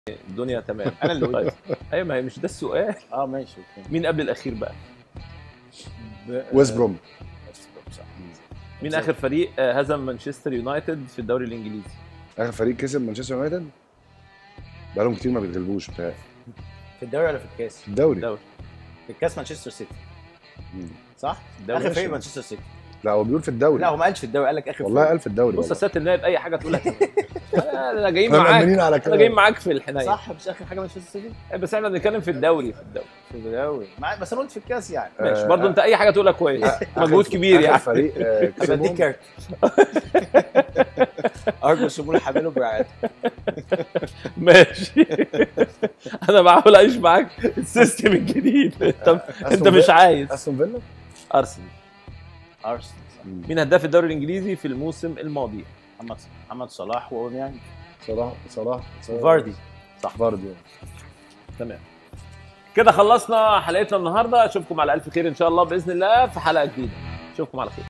الدنيا تمام انا اللي قلت طيب ايوه ما هي مش ده السؤال اه ماشي اوكي مين قبل الاخير بقى ب- ويست بروم ويست بروم، صح. مين اخر فريق آه، هزم مانشستر يونايتد في الدوري الانجليزي اخر فريق كسب مانشستر يونايتد بقالهم كتير ما بيتغلبوش بتاع في الدوري ولا في الكاس؟ في الدوري الدوري في الكاس مانشستر سيتي مم. صح؟ الدوري اخر فريق ماشي. مانشستر سيتي لا هو بيقول في الدوري لا هو ما قالش في الدوري قال لك اخر والله فريق. قال في الدوري بص يا والله. سياده النائب اي حاجه تقولها تمام. انا جايين احنا معاك مأمنين على انا كده جايين معاك في الحنايه صح مش اخر حاجه مانشستر سيتي؟ بس احنا بنتكلم في الدوري في الدوري في الدوري مع- بس انا قلت في الكاس يعني ماشي آه، برضه انت اي حاجه تقولها كويس مجهود آخر- كبير آخر يعني فريق آه، بديك كسبهم كارت ارجو الشمول حامله برعايته ماشي انا بحاول اعيش معاك السيستم الجديد انت انت أستون مش فيلا؟ عايز استون فيلا ارسنال ارسنال صح. مين هداف الدوري الانجليزي في الموسم الماضي محمد محمد صلاح واوباميانج صلاح صلاح صلاح. فاردي صح فاردي تمام كده خلصنا حلقتنا النهارده اشوفكم على الف خير ان شاء الله باذن الله في حلقه جديده اشوفكم على خير